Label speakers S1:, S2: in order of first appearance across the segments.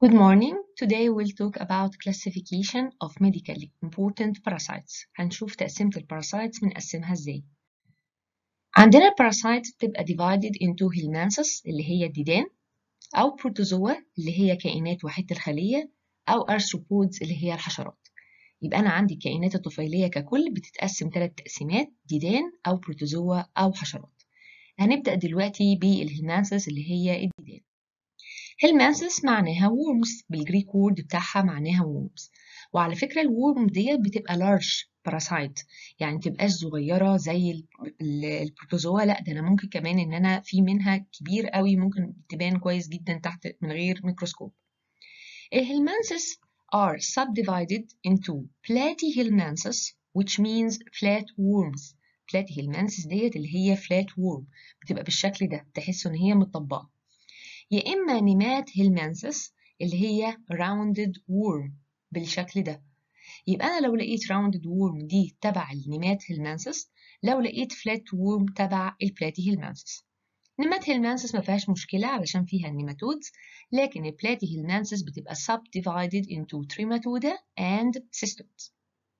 S1: Good morning. Today we'll talk about classification of medically important parasites. هنشوف تقسيمة الباراسايتس بنقسمها ازاي. عندنا الباراسايتس بتبقى divided into helminthes اللي هي الديدان أو بروتوزوا اللي هي كائنات وحيدة الخلية أو arthropods اللي هي الحشرات. يبقى أنا عندي الكائنات الطفيلية ككل بتتقسم ثلاث تقسيمات ديدان أو بروتوزوا أو حشرات. هنبدأ دلوقتي بالهلمانثس اللي هي الديدان. هيلمانثس معناها worms بالجريك وورد بتاعها معناها worms وعلى فكرة الورم ديت بتبقى large parasite يعني متبقاش صغيرة زي البروتوزوا لا ده أنا ممكن كمان إن أنا في منها كبير قوي ممكن تبان كويس جدا تحت من غير ميكروسكوب الهيلمانثس are subdivided into platyhelminthes which means flat worms platyhelminthes ديت اللي هي flat worm بتبقى بالشكل ده تحسوا إن هي متطبقة يا إما نيمات هيلمانثس اللي هي rounded worm بالشكل ده يبقى أنا لو لقيت rounded worm دي تبع النيمات هيلمانثس لو لقيت flat worm تبع البلاتي هيلمانثس نيمات هيلمانثس ما فيهاش مشكلة علشان فيها النيماتودز لكن البلاتي هيلمانثس بتبقى subdivided into trematoda and cystodes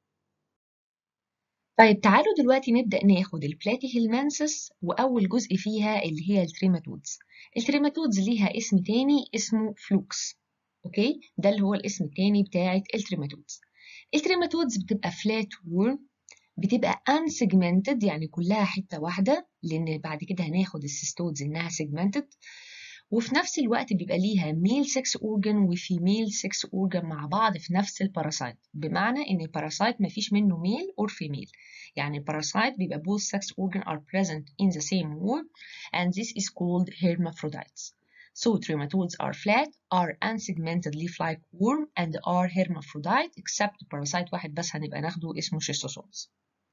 S1: طيب تعالوا دلوقتي نبدأ ناخد البلاتي هيلمانثس وأول جزء فيها اللي هي التريماتودز التريماتودز ليها اسم تاني اسمه فلوكس اوكي ده اللي هو الاسم التاني بتاعت التريماتودز التريماتودز بتبقى فلات وورم بتبقى unsegmented يعني كلها حتة واحدة لأن بعد كده هناخد السيستودز إنها segmented وفي نفس الوقت بيبقى ليها ميل سكس اورجن وفيميل سكس اورجن مع بعض في نفس الباراسايت بمعنى ان الباراسايت ما فيش منه ميل اور فيميل يعني الباراسايت بيبقى both sex organ are present in the same word and this is called hermaphrodites so trematodes are flat are unsegmented leaf-like worm and are hermaphrodite except parasite واحد بس هنبقى ناخده اسمه schistosomes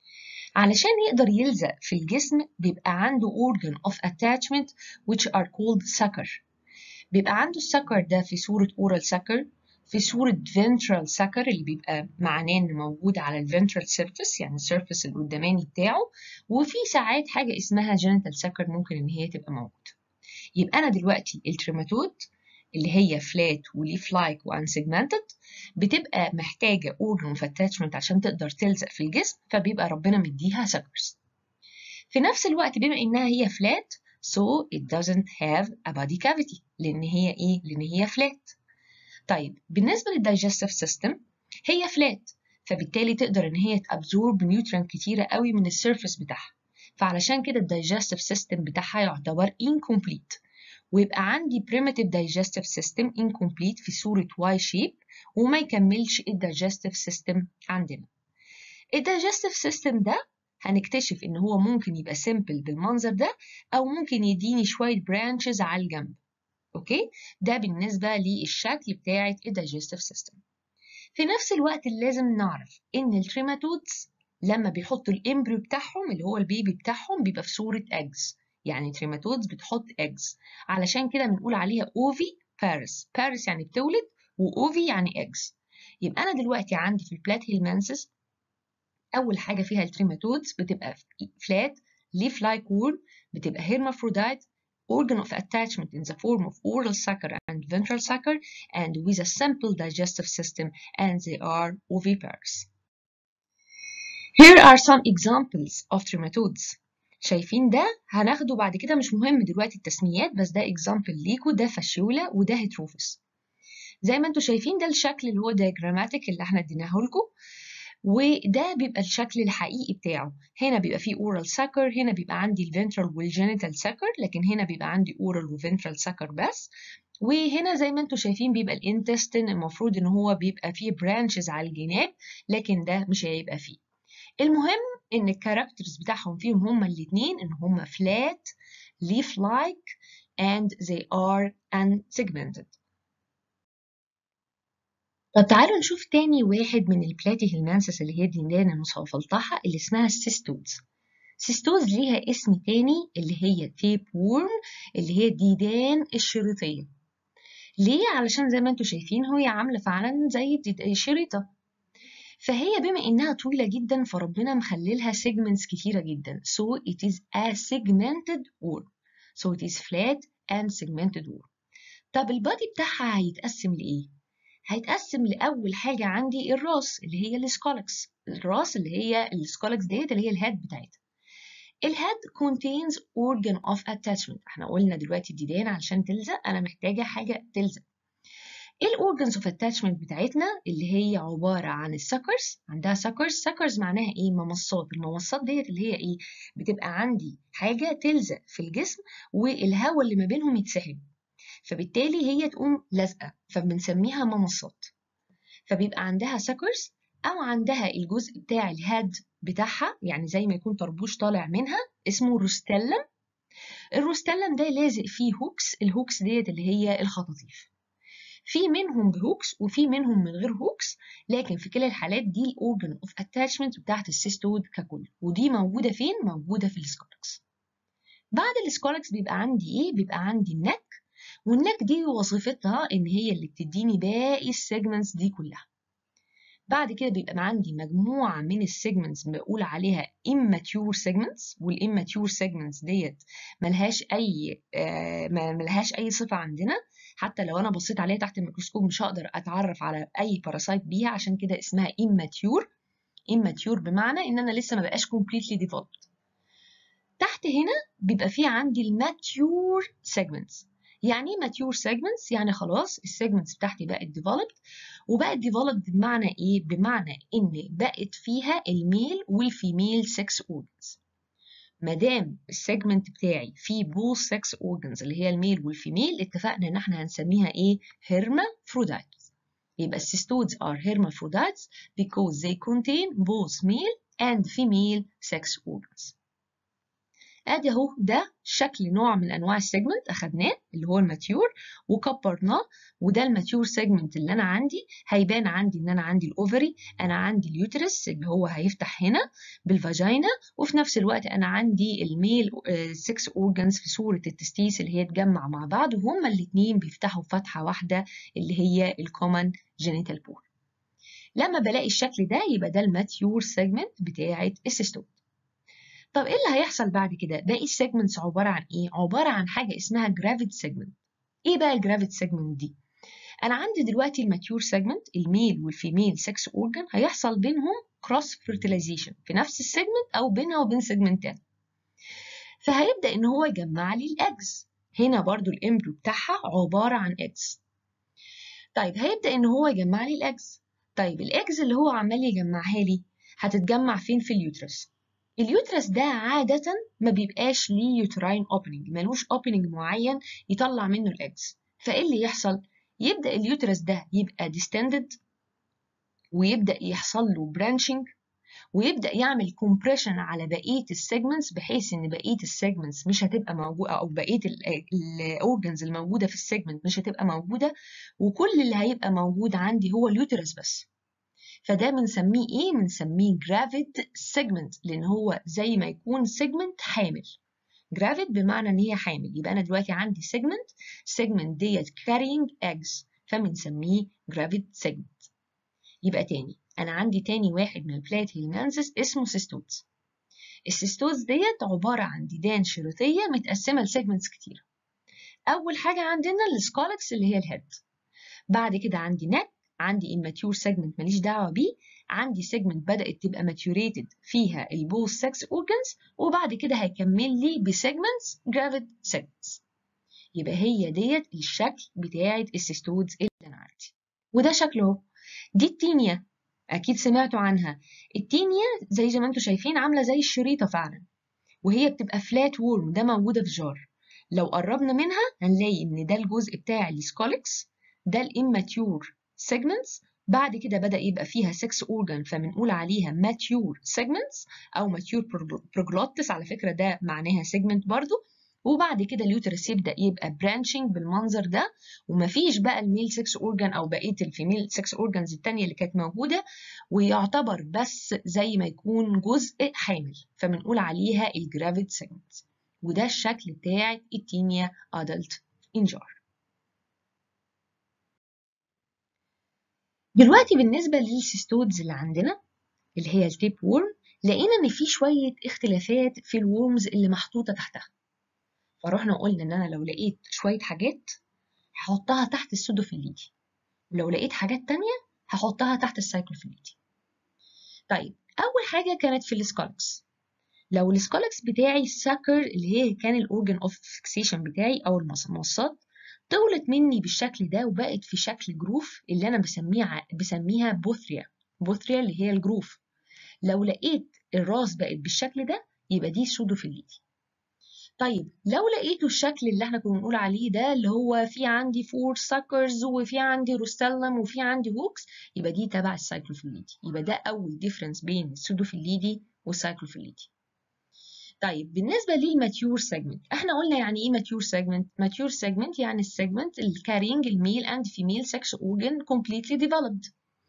S1: علشان يقدر يلزق في الجسم بيبقى عنده organ of attachment which are called sucker بيبقى عنده السكر ده في صورة oral sucker في صورة ventral sucker اللي بيبقى معناه إنه موجود على ال ventral surface يعني السيرفس القداماني بتاعه وفي ساعات حاجة اسمها genital sucker ممكن إن هي تبقى موجودة يبقى أنا دلوقتي التريماتود اللي هي فلات وليف لايك وانسجمنتد بتبقى محتاجة organ of attachment عشان تقدر تلزق في الجسم فبيبقى ربنا مديها suckers في نفس الوقت بما إنها هي فلات so it doesn't have a body cavity لأن هي إيه؟ لأن هي فلات طيب بالنسبة للدايجستيف سيستم هي فلات فبالتالي تقدر إن هي تابزورب نيوترين كتيرة قوي من السيرفس بتاعها فعلشان كده الدايجستيف سيستم بتاعها يعتبر incomplete ويبقى عندي primitive digestive system incomplete في صورة Y shape وما يكملش الدايجستيف سيستم عندنا الدايجستيف سيستم ده هنكتشف ان هو ممكن يبقى simple بالمنظر ده او ممكن يديني شوية branches على الجنب اوكي ده بالنسبة للشكل بتاعة الدايجستيف سيستم في نفس الوقت لازم نعرف ان التريماتودز لما بيحطوا الامبريو بتاعهم اللي هو البيبي بتاعهم بيبقى في صورة eggs يعني تريماتودز بتحط eggs علشان كده بنقول عليها اوفي بارس بارس يعني بتولد واوفي يعني eggs يبقى انا دلوقتي عندي في البلات هيلمانسس اول حاجه فيها التريماتودز بتبقى فلات leaf like worm بتبقى hermaphrodite organ of attachment in the form of oral sucker and ventral sucker and with a simple digestive system and they are oviparous. Here are some examples of trematodes. شايفين ده هناخده بعد كده مش مهم دلوقتي التسميات بس ده example ليكوا ده فاشيولا وده هيتروفس زي ما انتم شايفين ده الشكل اللي هو diagrammatic اللي احنا اديناه لكم وده بيبقى الشكل الحقيقي بتاعه هنا بيبقى فيه oral sucker هنا بيبقى عندي الفنترال والجينيتال sucker لكن هنا بيبقى عندي oral وفنترال sucker بس وهنا زي ما انتم شايفين بيبقى الانتستين المفروض ان هو بيبقى فيه برانشز على الجناب لكن ده مش هيبقى فيه المهم ان الكاركترز بتاعهم فيهم هما الاثنين ان هما flat leaf like and they are unsegmented طب تعالوا نشوف تاني واحد من البلاتي هيلمانسس اللي هي الدندان المصفلطحة اللي اسمها السيستودز سيستوز ليها اسم تاني اللي هي تيب وورم اللي هي الديدان الشريطية ليه؟ علشان زي ما انتم شايفين هي عاملة فعلا زي الشريطة فهي بما إنها طويلة جدا فربنا مخللها segments كتيرة جدا so it is a segmented worm so it is flat and segmented worm طب البادي بتاعها هيتقسم لايه هيتقسم لاول حاجه عندي الراس اللي هي السكولكس الراس اللي هي السكولكس ديت اللي هي الهيد بتاعتها الهيد contains organ of attachment احنا قلنا دلوقتي الديدان علشان تلزق انا محتاجه حاجه تلزق الاورجنز اوف اتاتشمنت بتاعتنا اللي هي عباره عن السكرز عندها سكرز سكرز معناها ايه ممصات الممصات ديت اللي هي ايه بتبقى عندي حاجه تلزق في الجسم والهواء اللي ما بينهم يتسحب فبالتالي هي تقوم لازقه فبنسميها ممصات فبيبقى عندها سكرز او عندها الجزء بتاع الهاد بتاعها يعني زي ما يكون طربوش طالع منها اسمه روستلم الروستلم ده لازق فيه هوكس الهوكس ديت اللي هي الخطاطيف في منهم بهوكس وفي منهم من غير هوكس لكن في كلا الحالات دي الاورجن اوف اتاتشمنت بتاعت السيستود ككل ودي موجوده فين موجوده في السكولكس بعد السكولكس بيبقى عندي ايه بيبقى عندي النك والنك دي وظيفتها ان هي اللي بتديني باقي السيجمنتس دي كلها بعد كده بيبقى عندي مجموعة من السيجمنتس بقول عليها immature segments والimmature segments ديت ملهاش أي آه ملهاش أي صفة عندنا حتى لو أنا بصيت عليها تحت الميكروسكوب مش هقدر أتعرف على أي باراسايت بيها عشان كده اسمها immature immature بمعنى إن أنا لسه ما بقاش completely developed تحت هنا بيبقى في عندي الماتيور segments يعني ايه mature segments يعني خلاص السيجمنتس بتاعتي بقت developed وبقت developed بمعنى ايه بمعنى ان بقت فيها الميل والفيميل sex organs مادام السيجمنت بتاعي فيه both sex organs اللي هي الميل والفيميل اتفقنا ان احنا هنسميها ايه hermaphrodites يبقى السيستودز are hermaphrodites because they contain both male and female sex organs ادي اهو ده شكل نوع من انواع السيجمنت اخدناه اللي هو الماتيور وكبرناه وده الماتيور سيجمنت اللي انا عندي هيبان عندي ان انا عندي الاوفري انا عندي اليوترس اللي هو هيفتح هنا بالفاجينا وفي نفس الوقت انا عندي الميل 6 اورجانز في صوره التستيس اللي هي تجمع مع بعض وهما الاثنين بيفتحوا فتحه واحده اللي هي الكومن جينيتال بور لما بلاقي الشكل ده يبقى ده الماتيور سيجمنت بتاعه السيستوم طب ايه اللي هيحصل بعد كده باقي السيجمنتس عباره عن ايه عباره عن حاجه اسمها جرافيد سيجمنت ايه بقى الجرافيد سيجمنت دي انا عندي دلوقتي الماتيور سيجمنت الميل والفيميل سكس اورجان هيحصل بينهم كروس فيرتيلايزيشن في نفس السيجمنت او بينها وبين سيجمنت تاني فهيبدا ان هو يجمع لي الاجز هنا برضو الامبريو بتاعها عباره عن اجز طيب هيبدا ان هو يجمع لي الاجز طيب الاجز اللي هو عمال يجمعها لي هتتجمع فين في اليوترس اليوترس ده عادة ما بيبقاش ليه يوتراين اوبننج ملوش اوبننج معين يطلع منه الاجز فايه اللي يحصل يبدا اليوترس ده يبقى ديستندد ويبدا يحصل له برانشنج ويبدا يعمل كومبريشن على بقيه السيجمنتس بحيث ان بقيه السيجمنتس مش هتبقى موجوده او بقيه الاورجنز الموجوده في السيجمنت مش هتبقى موجوده وكل اللي هيبقى موجود عندي هو اليوترس بس فده بنسميه ايه بنسميه جرافيد سيجمنت لان هو زي ما يكون سيجمنت حامل جرافيد بمعنى ان هي حامل يبقى انا دلوقتي عندي سيجمنت سيجمنت ديت كارينج اجز فبنسميه جرافيد سيجمنت يبقى تاني انا عندي تاني واحد من البلات هيلمانسس اسمه سيستوز السيستوز ديت عباره عن ديدان شريطيه متقسمه لسيجمنتس كتير اول حاجه عندنا السكولكس اللي هي الهيد بعد كده عندي نك عندي immature segment ماليش دعوة بيه عندي segment بدأت تبقى maturated فيها البوث sex organs وبعد كده هيكمل لي بسيجمنتس gravid segments يبقى هي ديت الشكل بتاعة السيستودز اللي أنا عندي وده شكله دي التينيا أكيد سمعتوا عنها التينيا زي ما انتم شايفين عاملة زي الشريطة فعلا وهي بتبقى فلات وورم ده موجودة في جار لو قربنا منها هنلاقي إن ده الجزء بتاع السكولكس ده الاماتيور segments بعد كده بدأ يبقى فيها 6 organ فبنقول عليها mature segments أو mature proglottis على فكرة ده معناها segment برضو وبعد كده اليوترس يبدأ يبقى branching بالمنظر ده ومفيش بقى الميل 6 organ أو بقية الفيميل 6 organs التانية اللي كانت موجودة ويعتبر بس زي ما يكون جزء حامل فبنقول عليها الجرافيد segments وده الشكل بتاع التينيا adult injar دلوقتي بالنسبة للسيستودز اللي عندنا اللي هي التيب وورم لقينا ان في شوية اختلافات في الورمز اللي محطوطة تحتها فروحنا قلنا ان انا لو لقيت شوية حاجات هحطها تحت السودوفيليدي ولو لقيت حاجات تانية هحطها تحت السايكلوفيليدي طيب أول حاجة كانت في السكولكس لو السكولكس بتاعي الساكر اللي هي كان الأورجن أوف فيكسيشن بتاعي أو المصاصات طولت مني بالشكل ده وبقت في شكل جروف اللي أنا بسميها بسميها بوثريا بوثريا اللي هي الجروف لو لقيت الراس بقت بالشكل ده يبقى دي سودوفيليدي طيب لو لقيتوا الشكل اللي احنا كنا بنقول عليه ده اللي هو في عندي فور ساكرز وفي عندي روستلم وفي عندي هوكس يبقى دي تبع السايكلوفيليدي يبقى ده اول ديفرنس بين السودوفيليدي والسايكلوفيليدي طيب بالنسبه للماتيور سيجمنت احنا قلنا يعني ايه ماتيور سيجمنت ماتيور سيجمنت يعني السيجمنت الكارينج الميل اند فيميل سكس اورجن كومبليتلي ديفلوبد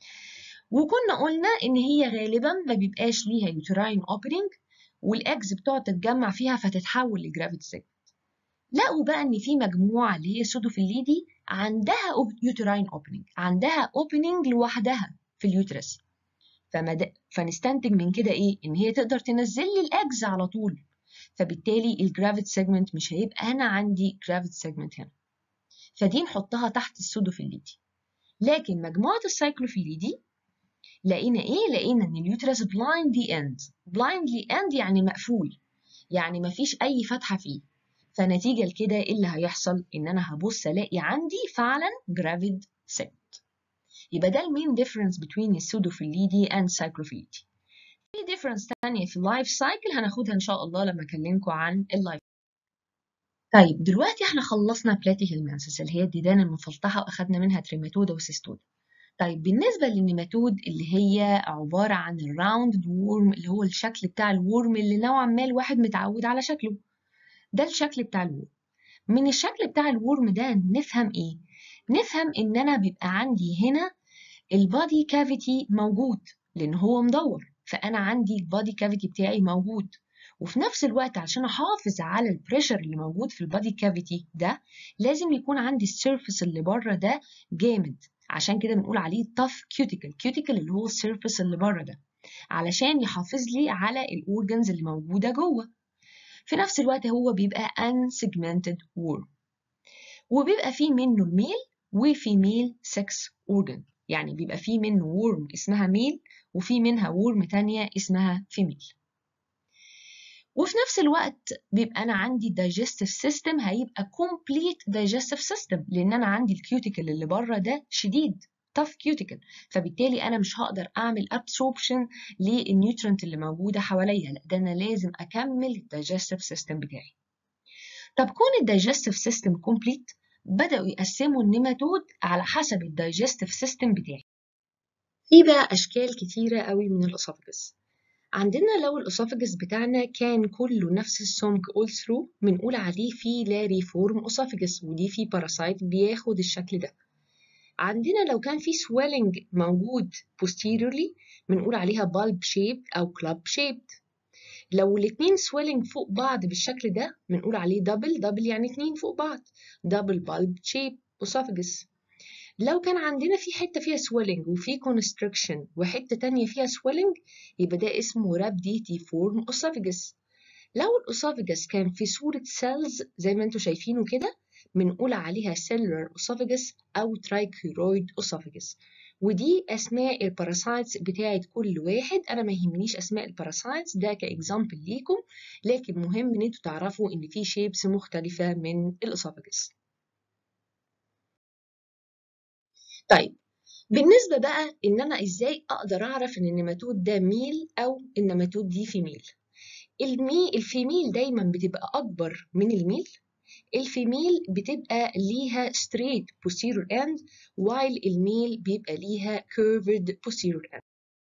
S1: وكنا قلنا ان هي غالبا ما بيبقاش ليها يوتراين اوبننج والاجز بتقعد تتجمع فيها فتتحول لجرافيت سيجمنت لقوا بقى ان في مجموعه اللي هي سودوفيليدي عندها يوتراين اوبننج عندها اوبننج لوحدها في اليوترس فمد... فنستنتج من كده ايه ان هي تقدر تنزل لي الاجز على طول فبالتالي الجرافيت سيجمنت مش هيبقى انا عندي جرافيت سيجمنت هنا فدي نحطها تحت السودوفيليدي لكن مجموعه السايكلوفيليدي لقينا ايه لقينا ان اليوترس بلايندلي اند بلايندلي اند يعني مقفول يعني مفيش اي فتحه فيه فنتيجه لكده ايه اللي هيحصل ان انا هبص الاقي عندي فعلا جرافيد سيجمنت يبقى ده المين ديفرنس بين السودوفيليدي اند سايكلوفيليدي في ديفرنس تانية في اللايف سايكل هناخدها ان شاء الله لما اكلمكم عن اللايف طيب دلوقتي احنا خلصنا بلاتيهيلمانسس اللي هي الديدان المفلطحه واخدنا منها تريماتودا وسيستودا طيب بالنسبة للنيماتود اللي هي عبارة عن الراوند وورم اللي هو الشكل بتاع الورم اللي نوعا ما الواحد متعود على شكله ده الشكل بتاع الورم من الشكل بتاع الورم ده نفهم ايه نفهم ان انا بيبقى عندي هنا البادي كافيتي موجود لان هو مدور فانا عندي البادي كافيتي بتاعي موجود وفي نفس الوقت عشان احافظ على البريشر اللي موجود في البادي كافيتي ده لازم يكون عندي السيرفس اللي بره ده جامد عشان كده بنقول عليه tough cuticle cuticle اللي هو السيرفس اللي بره ده علشان يحافظ لي على الاورجنز اللي موجوده جوه في نفس الوقت هو بيبقى unsegmented worm وبيبقى فيه منه الميل وفيميل سكس اورجن يعني بيبقى فيه منه ورم اسمها ميل وفي منها ورم تانية اسمها فيميل وفي نفس الوقت بيبقى انا عندي digestive system هيبقى complete digestive system لان انا عندي الكيوتيكل اللي بره ده شديد tough cuticle فبالتالي انا مش هقدر اعمل absorption للنيوترنت اللي موجوده حواليا لا ده انا لازم اكمل الدايجستيف سيستم بتاعي طب كون الدايجستيف سيستم complete بداوا يقسموا النيماتود على حسب الدايجستيف سيستم بتاعي في بقى اشكال كتيره قوي من الاسوفجس عندنا لو الأسوفجس بتاعنا كان كله نفس السمك all through بنقول عليه في لاري فورم أسوفجس ودي في باراسايت بياخد الشكل ده عندنا لو كان في swelling موجود posteriorly بنقول عليها bulb shaped أو club shaped لو الاتنين swelling فوق بعض بالشكل ده بنقول عليه double double يعني اتنين فوق بعض double bulb shaped esophagus لو كان عندنا في حتة فيها swelling وفي constriction وحتة تانية فيها swelling يبقى ده اسمه rhabditiform esophagus لو الأسوفجس كان في صورة cells زي ما انتم شايفينه كده بنقول عليها cellular esophagus أو trichiroid esophagus ودي أسماء الباراسايتس بتاعت كل واحد أنا ما يهمنيش أسماء الباراسايتس ده كإكزامبل ليكم لكن مهم إن انتوا تعرفوا إن في شيبس مختلفة من الأسوفجس طيب بالنسبة بقى إن أنا إزاي أقدر أعرف إن النماتود ده ميل أو النماتود دي فيميل المي الفيميل دايما بتبقى أكبر من الميل الفيميل بتبقى ليها straight posterior end while الميل بيبقى ليها curved posterior end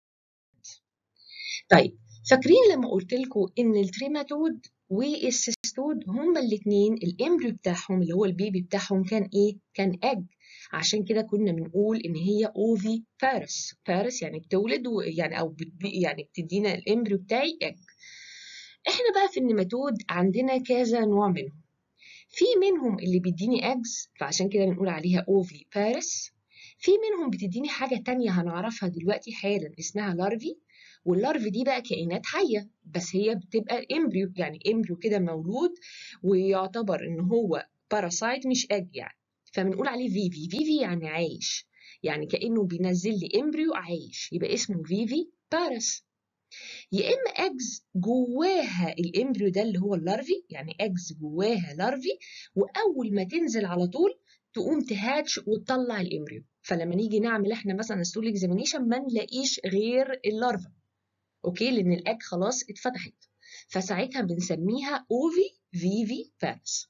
S1: طيب فاكرين لما قلت لكم ان التريماتود والسيستود هما الاثنين الامبريو بتاعهم اللي هو البيبي بتاعهم كان ايه كان اج عشان كده كنا بنقول ان هي اوفي فارس فارس يعني بتولد يعني او يعني بتدينا الامبريو بتاعي اج احنا بقى في النماتود عندنا كذا نوع منهم في منهم اللي بيديني اجز فعشان كده بنقول عليها اوفي بارس في منهم بتديني حاجة تانية هنعرفها دلوقتي حالا اسمها لارفي واللارفي دي بقى كائنات حية بس هي بتبقى امبريو يعني امبريو كده مولود ويعتبر ان هو باراسايت مش اج يعني فبنقول عليه فيفي فيفي يعني عايش يعني كأنه بينزل لي امبريو عايش يبقى اسمه فيفي بارس يا اما اجز جواها الامبريو ده اللي هو اللارفي يعني اجز جواها لارفي واول ما تنزل على طول تقوم تهاتش وتطلع الامبريو فلما نيجي نعمل احنا مثلا ستول اكزامينيشن ما نلاقيش غير اللارفا اوكي لان الاج خلاص اتفتحت فساعتها بنسميها اوفي فيفي بارس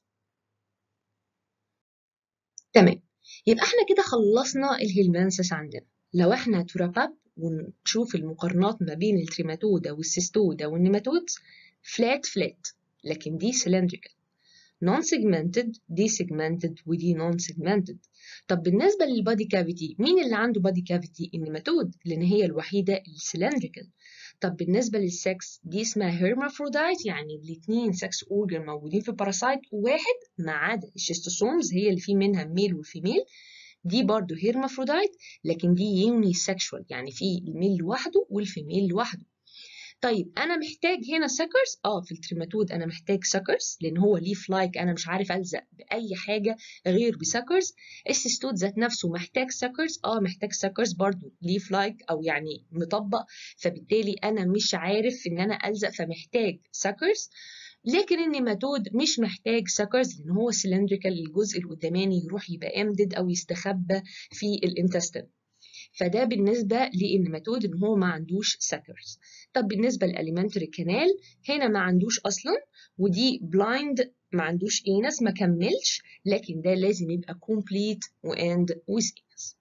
S1: تمام يبقى احنا كده خلصنا الهيلمانسس عندنا لو احنا تراباب ونشوف المقارنات ما بين التريماتودا والسيستودا والنيماتودز فلات فلات لكن دي سلندريكال نون سيجمنتد دي سيجمنتد ودي نون سيجمنتد طب بالنسبه للبادي كافيتي مين اللي عنده بادي كافيتي النيماتود لان هي الوحيده السلندريكال طب بالنسبه للسكس دي اسمها هيرمافرودايت يعني الاثنين سكس اورجن موجودين في باراسايت واحد ما عدا الشيستوسومز هي اللي في منها الميل والفيميل دي برضو هيرمافرودايت لكن دي يوني سكشوال يعني في الميل لوحده والفيميل لوحده طيب انا محتاج هنا سكرز اه في التريماتود انا محتاج سكرز لان هو ليف لايك انا مش عارف الزق باي حاجه غير بسكرز السيستود ذات نفسه محتاج سكرز اه محتاج سكرز برضو ليف لايك او يعني مطبق فبالتالي انا مش عارف ان انا الزق فمحتاج سكرز لكن النيماتود مش محتاج سكرز لان هو سلندريكال الجزء القداماني يروح يبقى امدد او يستخبى في الانتستين فده بالنسبه للنيماتود ان هو ما عندوش سكرز طب بالنسبه للاليمنتري كانال هنا ما عندوش اصلا ودي بلايند ما عندوش اينس ما كملش لكن ده لازم يبقى كومبليت واند with اينس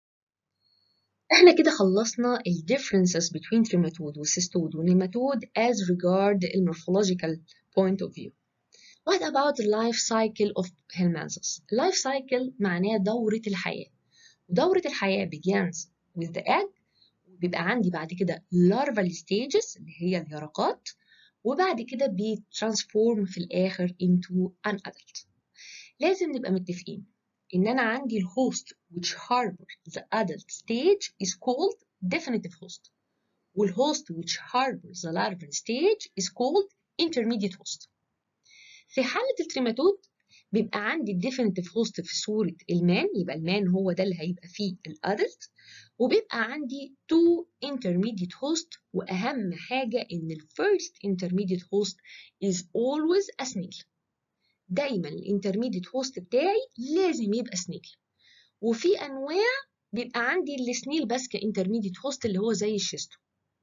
S1: احنا كده خلصنا ال differences between trematode والcystode والnematode as regard the morphological point of view. What about the life cycle of Helminthes? Life cycle معناه دورة الحياة. ودورة الحياة begins with the egg بيبقى عندي بعد كده larval stages اللي هي اليرقات وبعد كده بيترانسفورم في الآخر into an adult. لازم نبقى متفقين إن أنا عندي الهوست which harbor the adult stage is called definitive host والهوست which harbors the larval stage is called intermediate host. في حالة التريماتود بيبقى عندي الديفينيتيف هوست في صورة المان يبقى المان هو ده اللي هيبقى فيه الادلت وبيبقى عندي تو intermediate host وأهم حاجة إن ال first intermediate host is always a snail دايما الانترميديت هوست بتاعي لازم يبقى سنيل وفي أنواع بيبقى عندي السنيل بس كانترميديت هوست اللي هو زي الشيستو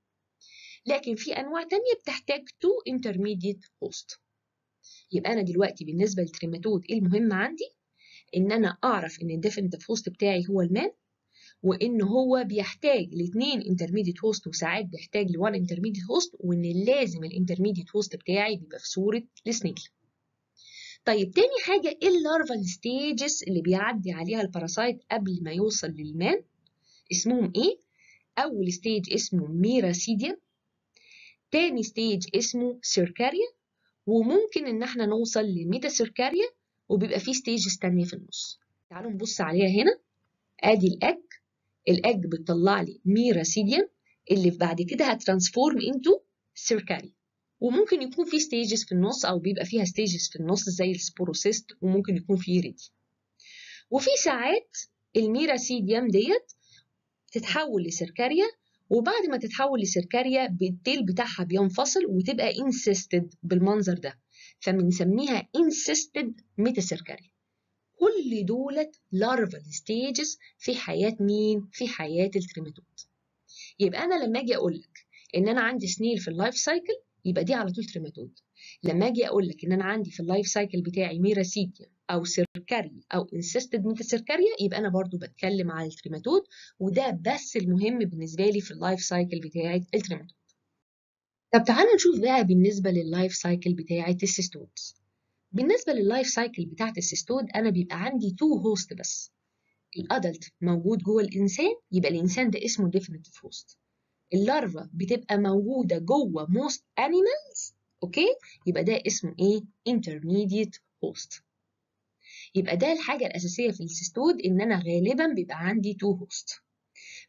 S1: لكن في أنواع تانية بتحتاج تو intermediate host يبقى أنا دلوقتي بالنسبة للتريماتود إيه المهم عندي؟ إن أنا أعرف إن الديفينيتيف هوست بتاعي هو المان وإن هو بيحتاج لاثنين انترميديت هوست وساعات بيحتاج لوان انترميديت هوست وإن لازم الانترميديت هوست بتاعي بيبقى في صورة السنيل. طيب تاني حاجة إيه اللارفال ستيجز اللي بيعدي عليها الباراسايت قبل ما يوصل للمان؟ اسمهم إيه؟ أول ستيج اسمه ميراسيديا تاني ستيج اسمه سيركاريا وممكن ان احنا نوصل لميتا سيركاريا وبيبقى فيه ستيجز تانية في النص تعالوا نبص عليها هنا ادي الاج الاج بتطلع لي ميراسيديان اللي بعد كده هترانسفورم انتو سيركاريا وممكن يكون في ستيجز في النص او بيبقى فيها ستيجز في النص زي السبوروسيست وممكن يكون في ريدي وفي ساعات الميراسيديام ديت تتحول لسيركاريا وبعد ما تتحول لسيركاريا التيل بتاعها بينفصل وتبقى انسيستد بالمنظر ده فبنسميها انسيستد ميتاسيركاريا كل دولت لارفال ستيجز في حياة مين؟ في حياة التريماتود يبقى أنا لما أجي أقول لك إن أنا عندي سنيل في اللايف سايكل يبقى دي على طول تريماتود لما أجي أقول لك إن أنا عندي في اللايف سايكل بتاعي ميراسيديا أو سيركاريا أو انسيستد ميتاسيركاريا يبقى أنا برضو بتكلم على التريماتود وده بس المهم بالنسبة لي في اللايف سايكل بتاعة التريماتود طب تعالوا نشوف بقى بالنسبة لللايف سايكل بتاعة السيستودز بالنسبة لللايف سايكل بتاعة السيستود أنا بيبقى عندي تو هوست بس الأدلت موجود جوه الإنسان يبقى الإنسان ده اسمه definitive host اللارفا بتبقى موجودة جوه most animals أوكي يبقى ده اسمه إيه intermediate host يبقى ده الحاجة الأساسية في السيستود إن أنا غالبا بيبقى عندي تو هوست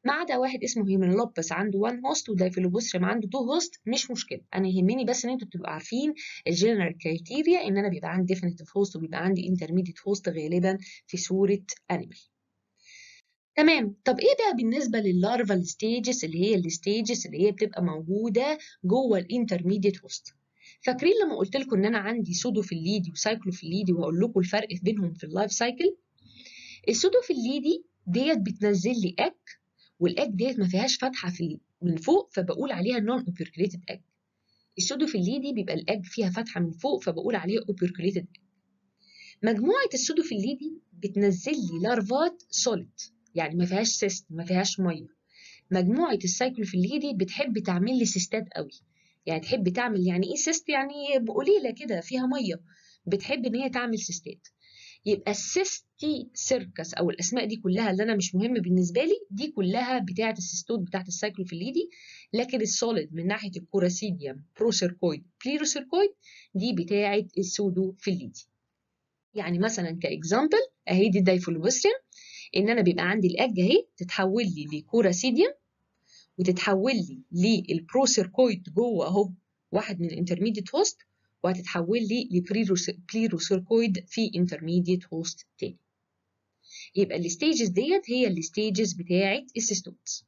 S1: ما عدا واحد اسمه هيمنلوبس عنده 1 هوست ودايفيلوبوستريم عنده 2 هوست مش مشكله انا يهمني بس ان انتوا تبقوا عارفين الجنرال كرايتيريا ان انا بيبقى عندي ديفينيتيف هوست وبيبقى عندي انترميديت هوست غالبا في صوره انيمال تمام طب ايه بقى بالنسبه لللارفال ستيجز اللي هي الستيجز اللي هي بتبقى موجوده جوه الانترميديت هوست فاكرين لما قلت لكم ان انا عندي سودوفيليدي وسايكلوفيليدي وهقول لكم الفرق بينهم في اللايف سايكل السودوفيليدي ديت بتنزل لي اج والاج ديت ما فيهاش فتحه في من فوق فبقول عليها نون اوبركليتد اج السودوفيليدي بيبقى الاج فيها فتحه من فوق فبقول عليها اوبركليتد اج مجموعه السودوفيليدي بتنزل لي لارفات سوليد يعني ما فيهاش سيست ما فيهاش ميه مجموعه السايكلوفيليدي بتحب تعمل لي سيستات قوي يعني تحب تعمل يعني ايه سيست يعني قليله كده فيها ميه بتحب ان هي تعمل سيستات يبقى السيستي سيركس او الاسماء دي كلها اللي انا مش مهم بالنسبه لي دي كلها بتاعه السيستود بتاعه السايكلوفيليدي لكن السوليد من ناحيه الكوراسيديوم بروسيركويد بليروسيركويد دي بتاعه السودوفيليدي يعني مثلا كاكزامبل اهي دي الدايفولوبستريم ان انا بيبقى عندي الاج اهي تتحول لي لكوراسيديوم وتتحول لي للبروسيركويد جوه اهو واحد من الانترميديت هوست وهتتحول لي لبليروسيركويد في انترميديت هوست تاني يبقى الستيجز ديت هي الستيجز بتاعه السيستوتس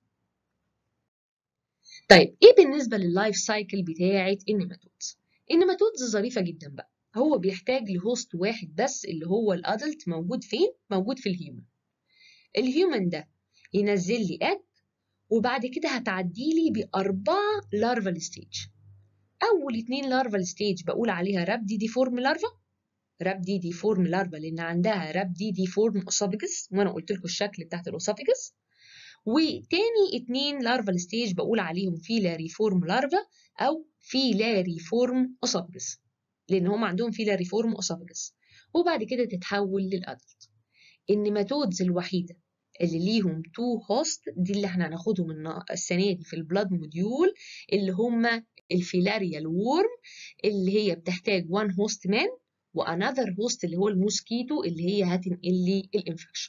S1: طيب ايه بالنسبه لللايف سايكل بتاعه النيماتودز النيماتودز ظريفه جدا بقى هو بيحتاج لهوست واحد بس اللي هو الادلت موجود فين موجود في الهيومن الهيومن ده ينزل لي اج وبعد كده هتعدي لي بأربعة لارفال ستيج أول اتنين لارفال ستيج بقول عليها رابدي دي فورم لارفا رابدي دي فورم لارفا لأن عندها رابدي دي فورم أوسوفيجس وأنا قلت لكم الشكل بتاعت الأوسوفيجس وتاني اتنين لارفال ستيج بقول عليهم فيلاري فورم لارفا أو فيلاري فورم أوسوفيجس لأن هم عندهم فيلاري فورم أوسوفيجس وبعد كده تتحول للأدلت النيماتودز الوحيدة اللي ليهم تو هوست دي اللي احنا هناخدهم السنه دي في البلاد موديول اللي هم الفيلاريال وورم اللي هي بتحتاج وان هوست مان وانذر هوست اللي هو الموسكيتو اللي هي هتنقل لي الانفكشن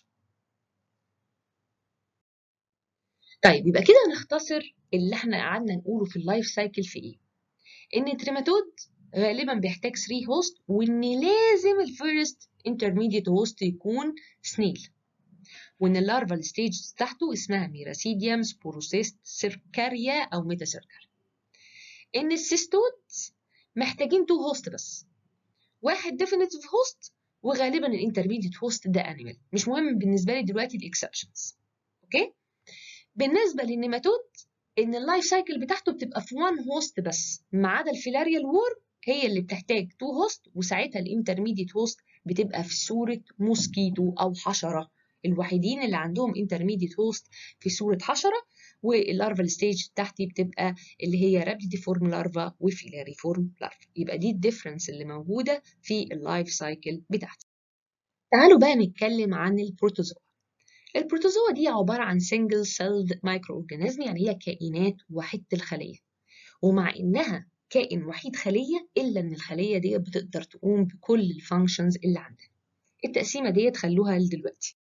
S1: طيب يبقى كده نختصر اللي احنا قعدنا نقوله في اللايف سايكل في ايه ان التريماتود غالبا بيحتاج 3 هوست وان لازم الفيرست انترميديت هوست يكون سنيل وان اللارفال ستيج بتاعته اسمها ميراسيديوم سبوروسيست سيركاريا او ميتاسيركاريا ان السيستودز محتاجين تو هوست بس واحد ديفينيتيف هوست وغالبا الانترميديت هوست ده انيمال مش مهم بالنسبه لي دلوقتي الاكسبشنز اوكي بالنسبه للنيماتود ان اللايف سايكل بتاعته بتبقى في وان هوست بس ما عدا الفيلاريال وورم هي اللي بتحتاج تو هوست وساعتها الانترميديت هوست بتبقى في صوره موسكيتو او حشره الوحيدين اللي عندهم انترميديت هوست في صوره حشره واللارفال ستيج تحتي بتبقى اللي هي رابيدي فورم لارفا وفيلاري فورم لارفا يبقى دي الديفرنس اللي موجوده في اللايف سايكل بتاعتي تعالوا بقى نتكلم عن البروتوزوا البروتوزوا دي عباره عن سنجل سيلد مايكرو اورجانيزم يعني هي كائنات وحيده الخليه ومع انها كائن وحيد خليه الا ان الخليه دي بتقدر تقوم بكل الفانكشنز اللي عندنا التقسيمه ديت خلوها لدلوقتي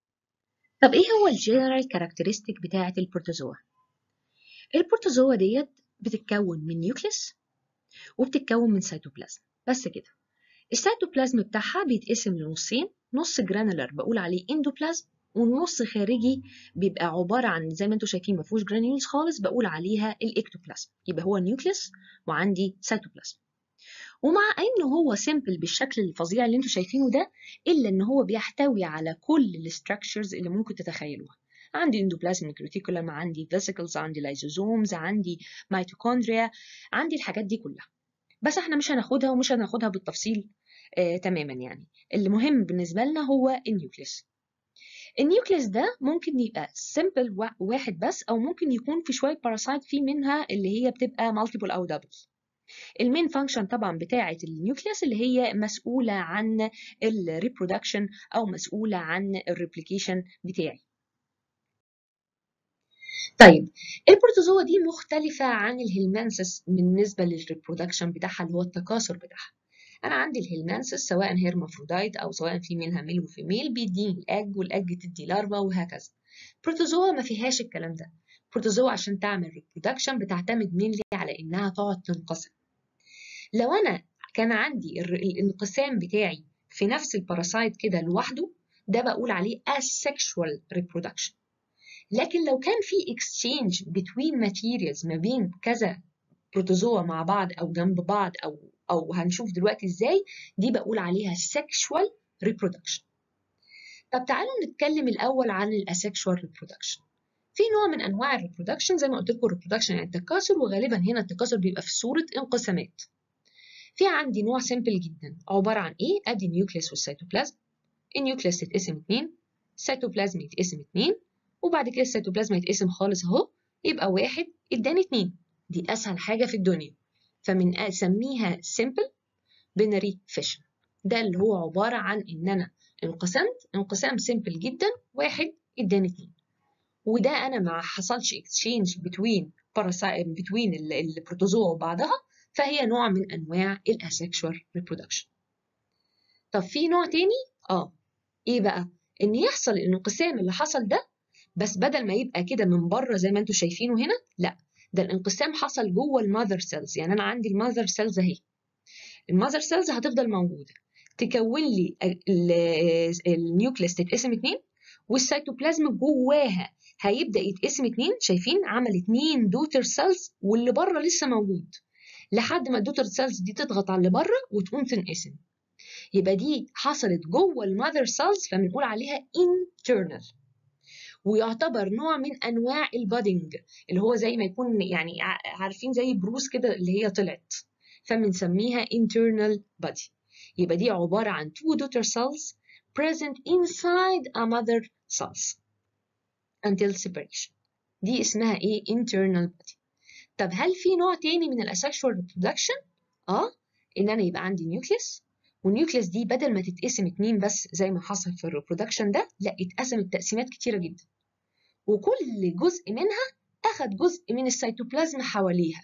S1: طب ايه هو الجنرال كاركترستيك بتاعه البروتوزوا البروتوزوا ديت بتتكون من نيوكليس وبتتكون من سيتوبلازم بس كده السيتوبلازم بتاعها بيتقسم لنصين نص جرانولار بقول عليه اندوبلازم والنص خارجي بيبقى عباره عن زي ما انتم شايفين ما فيهوش جرانيولز خالص بقول عليها الاكتوبلازم يبقى هو نيوكليس وعندي سيتوبلازم ومع انه هو سيمبل بالشكل الفظيع اللي انتم شايفينه ده الا ان هو بيحتوي على كل الاستراكشرز اللي ممكن تتخيلوها عندي اندوبلازميك ريتيكولم عندي فيسيكلز عندي لايزوزومز عندي ميتوكوندريا عندي الحاجات دي كلها بس احنا مش هناخدها ومش هناخدها بالتفصيل آه تماما يعني المهم بالنسبه لنا هو النيوكليس النيوكليس ده ممكن يبقى سيمبل واحد بس او ممكن يكون في شويه باراسايت في منها اللي هي بتبقى مالتيبل او دبل المين فانكشن طبعا بتاعه النيوكليس اللي هي مسؤوله عن الريبرودكشن او مسؤوله عن الريبليكيشن بتاعي طيب البروتوزوا دي مختلفة عن الهيلمانسس بالنسبة للريبرودكشن بتاعها اللي هو التكاثر بتاعها انا عندي الهيلمانسس سواء هيرمافرودايت او سواء في منها ميل وفيميل بيديني الاج والاج تدي لارفا وهكذا بروتوزوا ما فيهاش الكلام ده بروتوزوا عشان تعمل ريبرودكشن بتعتمد مينلي على انها تقعد تنقسم لو انا كان عندي الانقسام بتاعي في نفس الباراسايت كده لوحده ده بقول عليه asexual reproduction لكن لو كان في exchange between materials ما بين كذا بروتوزوا مع بعض او جنب بعض او او هنشوف دلوقتي ازاي دي بقول عليها sexual reproduction طب تعالوا نتكلم الاول عن الاسexual reproduction في نوع من انواع الريبرودكشن زي ما قلت لكم الريبرودكشن يعني التكاثر وغالبا هنا التكاثر بيبقى في صوره انقسامات في عندي نوع سيمبل جدا عباره عن ايه ادي النيوكليس والسيتوبلازم النيوكليس يتقسم اتنين السيتوبلازم يتقسم اتنين وبعد كده السيتوبلازم يتقسم خالص اهو يبقى واحد اداني اتنين دي اسهل حاجه في الدنيا فمن اسميها simple binary fission ده اللي هو عباره عن ان انا انقسمت انقسام سيمبل جدا واحد اداني اتنين وده انا ما حصلش اكسشينج بتوين بتوين البروتوزوا وبعضها فهي نوع من انواع الاسexual reproduction طب في نوع تاني اه ايه بقى ان يحصل الانقسام اللي حصل ده بس بدل ما يبقى كده من بره زي ما انتم شايفينه هنا لا ده الانقسام حصل جوه المذر سيلز يعني انا عندي المذر سيلز اهي المذر سيلز هتفضل موجوده تكون لي النيوكليس تتقسم اتنين والسيتوبلازم جواها هيبدا يتقسم اتنين شايفين عمل اتنين دوتر سيلز واللي بره لسه موجود لحد ما الدوتر سيلز دي تضغط على اللي بره وتقوم تنقسم يبقى دي حصلت جوه المذر سيلز فبنقول عليها internal ويعتبر نوع من انواع البادنج اللي هو زي ما يكون يعني عارفين زي بروس كده اللي هي طلعت فبنسميها internal body يبقى دي عبارة عن two daughter cells present inside a mother cells until separation دي اسمها ايه internal body طب هل في نوع تاني من الاسexual reproduction اه ان انا يبقى عندي نيوكليس والنيوكليس دي بدل ما تتقسم اتنين بس زي ما حصل في الريبرودكشن ده لا اتقسمت تقسيمات كتيره جدا وكل جزء منها اخد جزء من السيتوبلازم حواليها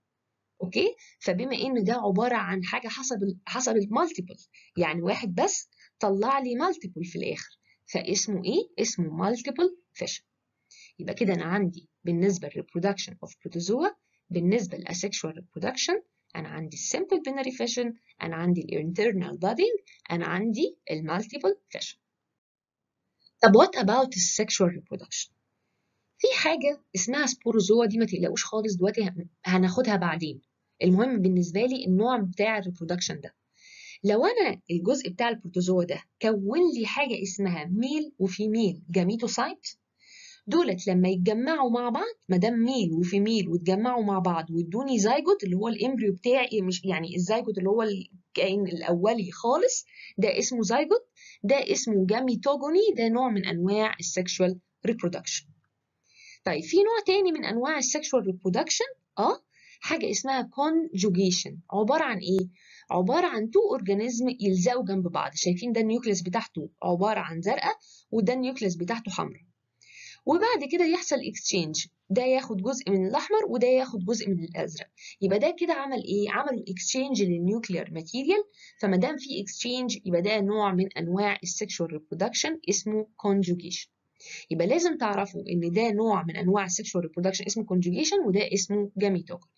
S1: اوكي فبما ان ده عباره عن حاجه حسب حسب المالتيبل يعني واحد بس طلع لي مالتيبل في الاخر فاسمه ايه اسمه مالتيبل فيشن يبقى كده انا عندي بالنسبه للريبرودكشن اوف بروتوزوا بالنسبه للاسexual reproduction انا عندي السمبل بينري فيشن انا عندي الانترنال بادنج انا عندي المالتيبل فيشن طب وات اباوت السexual reproduction في حاجه اسمها سبوروزوا دي ما تقلقوش خالص دلوقتي هناخدها بعدين المهم بالنسبه لي النوع بتاع الريبرودكشن ده لو انا الجزء بتاع البروتوزوا ده كون لي حاجه اسمها ميل وفيميل جاميتوسايت دولت لما يتجمعوا مع بعض ما دام ميل وفيميل واتجمعوا مع بعض وادوني زيجوت اللي هو الامبريو بتاعي مش يعني الزيجوت اللي هو الكائن الاولي خالص ده اسمه زيجوت ده اسمه جاميتوجوني ده نوع من انواع السكشوال ريبرودكشن طيب في نوع تاني من انواع السكشوال ريبرودكشن اه حاجه اسمها conjugation عباره عن ايه عباره عن تو اورجانيزم يلزقوا جنب بعض شايفين ده النيوكليس بتاعته عباره عن زرقاء وده النيوكليس بتاعته حمراء وبعد كده يحصل اكسشينج ده ياخد جزء من الاحمر وده ياخد جزء من الازرق يبقى ده كده عمل ايه عملوا اكسشينج للنيوكلير ماتيريال فما دام في اكسشينج يبقى ده نوع من انواع السكشوال ريبرودكشن اسمه conjugation يبقى لازم تعرفوا ان ده نوع من انواع السكشوال ريبرودكشن اسمه conjugation وده اسمه جاميتوجوني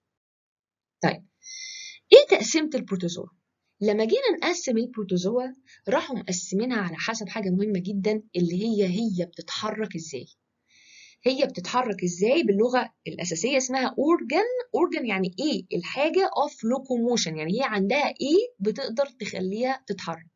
S1: طيب ايه تقسيمه البروتوزوا لما جينا نقسم البروتوزوا راحوا مقسمينها على حسب حاجه مهمه جدا اللي هي هي بتتحرك ازاي هي بتتحرك ازاي باللغه الاساسيه اسمها اورجان اورجان يعني ايه الحاجه اوف لوكوموشن يعني هي عندها ايه بتقدر تخليها تتحرك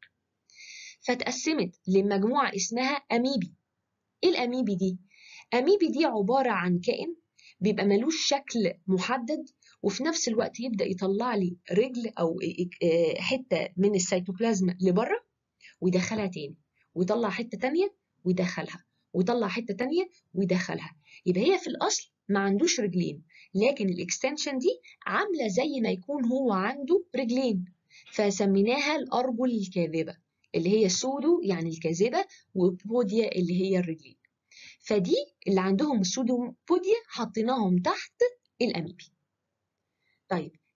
S1: فتقسمت لمجموعه اسمها اميبي ايه الاميبي دي اميبي دي عباره عن كائن بيبقى ملوش شكل محدد وفي نفس الوقت يبدا يطلع لي رجل او حته من السيتوبلازم لبره ويدخلها تاني ويطلع حته تانيه ويدخلها ويطلع حته تانيه ويدخلها يبقى هي في الاصل ما عندوش رجلين لكن الاكستنشن دي عامله زي ما يكون هو عنده رجلين فسميناها الارجل الكاذبه اللي هي سودو يعني الكاذبه وبوديا اللي هي الرجلين فدي اللي عندهم السودو بوديا حطيناهم تحت الاميبي طيب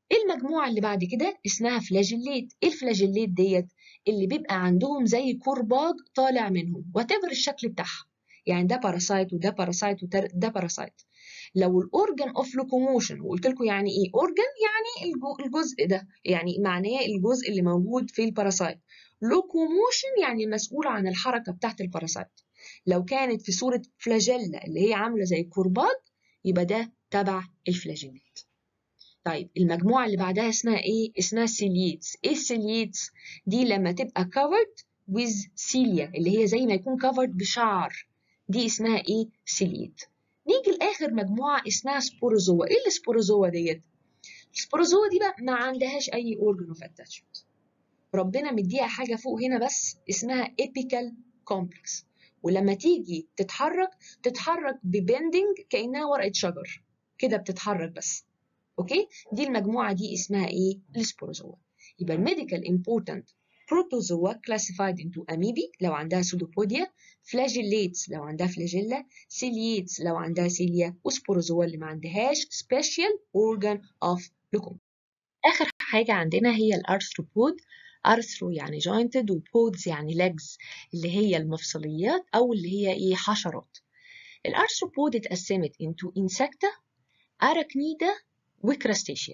S1: المجموعة اللي بعد كده اسمها فلاجيليت ايه الفلاجيليت ديت اللي بيبقى عندهم زي كرباج طالع منهم وتفر الشكل بتاعها يعني ده باراسايت وده باراسايت وده باراسايت لو الاورجن اوف لوكوموشن وقلت لكم يعني ايه اورجن يعني الجزء ده يعني معناه الجزء اللي موجود في الباراسايت لوكوموشن يعني المسؤول عن الحركه بتاعت الباراسايت لو كانت في صوره فلاجيلا اللي هي عامله زي كرباج يبقى ده تبع الفلاجيلات طيب المجموعة اللي بعدها اسمها ايه؟ اسمها سيليتس، ايه السيليتس؟ دي لما تبقى covered with cilia اللي هي زي ما يكون covered بشعر دي اسمها ايه؟ سيليت. نيجي لآخر مجموعة اسمها سبوروزوا، ايه السبوروزوا ديت؟ السبوروزوا دي بقى ما عندهاش أي organ of attachment. ربنا مديها حاجة فوق هنا بس اسمها apical complex ولما تيجي تتحرك تتحرك ببندنج كأنها ورقة شجر كده بتتحرك بس اوكي دي المجموعه دي اسمها ايه السبوروزوا يبقى الميديكال امبورتنت بروتوزوا classified into amoebae لو عندها سودوبوديا فلاجيليتس لو عندها فلاجيلا سيليتس لو عندها سيليا وسبوروزوا اللي ما عندهاش special organ of locomotion اخر حاجه عندنا هي الارثروبود ارثرو يعني jointed وبودز يعني legs اللي هي المفصليات او اللي هي ايه حشرات الارثروبود اتقسمت into insecta arachnida وكراستيشيا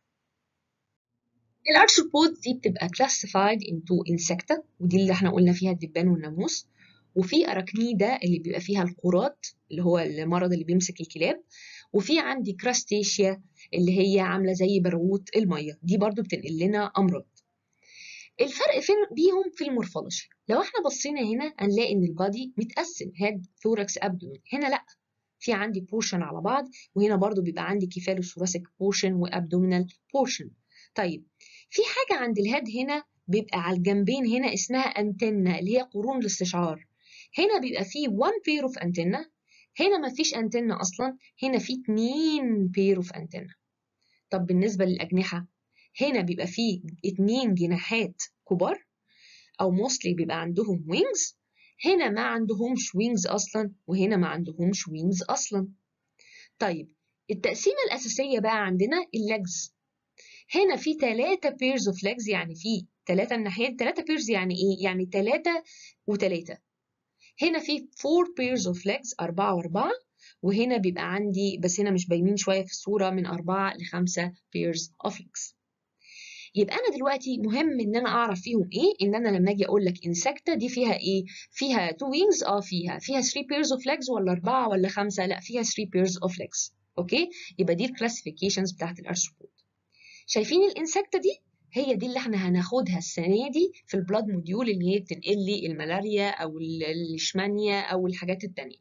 S1: الارثروبود دي بتبقى classified into insecta ودي اللي احنا قلنا فيها الدبان والناموس وفي اراكنيدا اللي بيبقى فيها القراط اللي هو المرض اللي بيمسك الكلاب وفي عندي كراستيشيا اللي هي عامله زي برغوت الميه دي برضو بتنقل لنا امراض الفرق فين بيهم في المورفولوجي لو احنا بصينا هنا هنلاقي ان البادي متقسم هيد ثوركس ابدومين هنا لا في عندي بورشن على بعض وهنا برضو بيبقى عندي كيفالوثوراسيك بورشن وابدومينال بورشن طيب في حاجة عند الهيد هنا بيبقى على الجنبين هنا اسمها انتنة اللي هي قرون الاستشعار هنا بيبقى فيه one pair of antenna هنا ما فيش انتنة اصلا هنا في اتنين pair of antenna طب بالنسبة للأجنحة هنا بيبقى فيه اتنين جناحات كبار او موستلي بيبقى عندهم wings هنا ما عندهمش وينجز اصلا وهنا ما عندهمش وينجز اصلا طيب التقسيمه الاساسيه بقى عندنا الليجز هنا في ثلاثة بيرز اوف ليجز يعني في ثلاثة الناحية ثلاثة بيرز يعني ايه؟ يعني ثلاثة وثلاثة هنا في فور بيرز اوف ليجز أربعة وأربعة وهنا بيبقى عندي بس هنا مش باينين شوية في الصورة من أربعة لخمسة بيرز اوف ليجز يبقى انا دلوقتي مهم ان انا اعرف فيهم ايه ان انا لما اجي اقول لك انسكتا دي فيها ايه فيها تو وينجز اه فيها فيها 3 بيرز اوف ليجز ولا اربعه ولا خمسه لا فيها 3 بيرز اوف ليجز اوكي يبقى دي الكلاسيفيكيشنز بتاعت الارثروبود شايفين الانسكتا دي هي دي اللي احنا هناخدها السنه دي في البلاد موديول اللي هي بتنقل لي الملاريا او الاشمانيا او الحاجات التانيه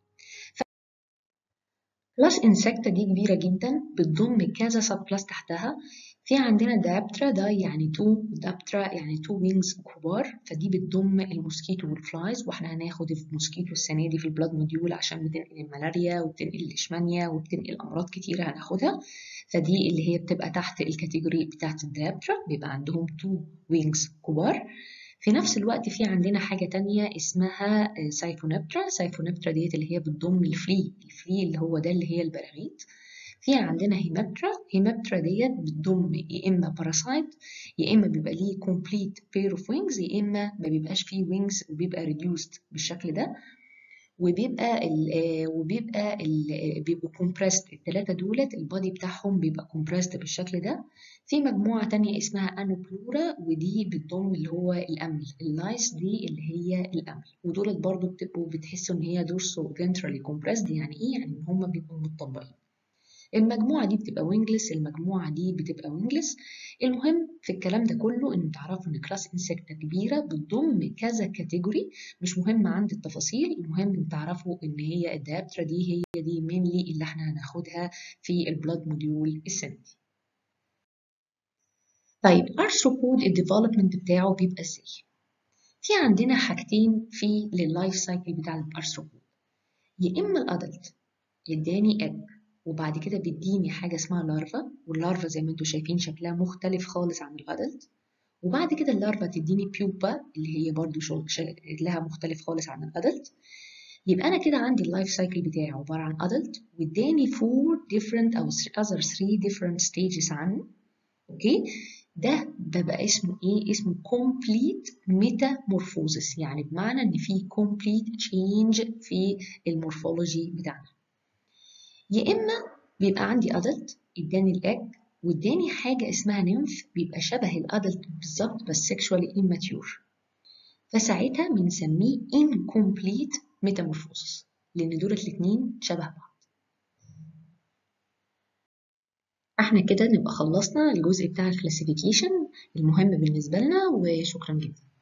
S1: كلاس انسكتا دي كبيره جدا بتضم كذا سب كلاس تحتها في عندنا دابترا ده يعني تو دابترا يعني تو وينجز كبار فدي بتضم الموسكيتو والفلايز واحنا هناخد الموسكيتو السنه دي في البلاد موديول عشان بتنقل الملاريا وبتنقل الاشمانيا وبتنقل امراض كتيره هناخدها فدي اللي هي بتبقى تحت الكاتيجوري بتاعت الدابترا بيبقى عندهم تو وينجز كبار في نفس الوقت في عندنا حاجة تانية اسمها سايفونبترا سايفونبترا ديت اللي هي بتضم الفري الفري اللي هو ده اللي هي البراغيث في عندنا هيمابترا هيمابترا ديت بتضم يا اما باراسايت يا اما بيبقى ليه كومبليت بير اوف وينجز يا اما ما بيبقاش فيه وينجز وبيبقى ريديوست بالشكل ده وبيبقى ال وبيبقى ال بيبقوا كومبريست الثلاثه دولت البادي بتاعهم بيبقى كومبريست بالشكل ده في مجموعه تانية اسمها انوبلورا ودي بتضم اللي هو الامل اللايس دي اللي هي الامل ودولت برضو بتبقوا بتحسوا ان هي دورسو فنترالي كومبريسد يعني ايه يعني ان هم بيبقوا متطبقين المجموعة دي بتبقى وينجلس المجموعة دي بتبقى وينجلس المهم في الكلام ده كله ان تعرفوا ان كلاس انسكتا كبيرة بتضم كذا كاتيجوري مش مهم عندي التفاصيل المهم ان تعرفوا ان هي الدابترا دي هي دي مينلي اللي احنا هناخدها في البلاد موديول السنة دي طيب ارثروبود الديفلوبمنت بتاعه بيبقى ازاي في عندنا حاجتين في لللايف سايكل بتاع الارثروبود يا اما الادلت يداني اج وبعد كده بيديني حاجة اسمها لارفا واللارفا زي ما انتم شايفين شكلها مختلف خالص عن الأدلت وبعد كده اللارفا تديني بيوبا اللي هي برضو شكلها مختلف خالص عن الأدلت يبقى أنا كده عندي اللايف سايكل بتاعي عبارة عن أدلت واداني 4 different أو other 3 different stages عنه اوكي ده ده بقى اسمه ايه اسمه complete metamorphosis يعني بمعنى ان في complete change في المورفولوجي بتاعنا يا اما بيبقى عندي adult اداني الاج واداني حاجه اسمها نيمف بيبقى شبه الادلت بالظبط بس sexually immature فساعتها بنسميه incomplete metamorphosis لان دول الاتنين شبه بعض احنا كده نبقى خلصنا الجزء بتاع الكلاسيفيكيشن المهم بالنسبه لنا وشكرا جدا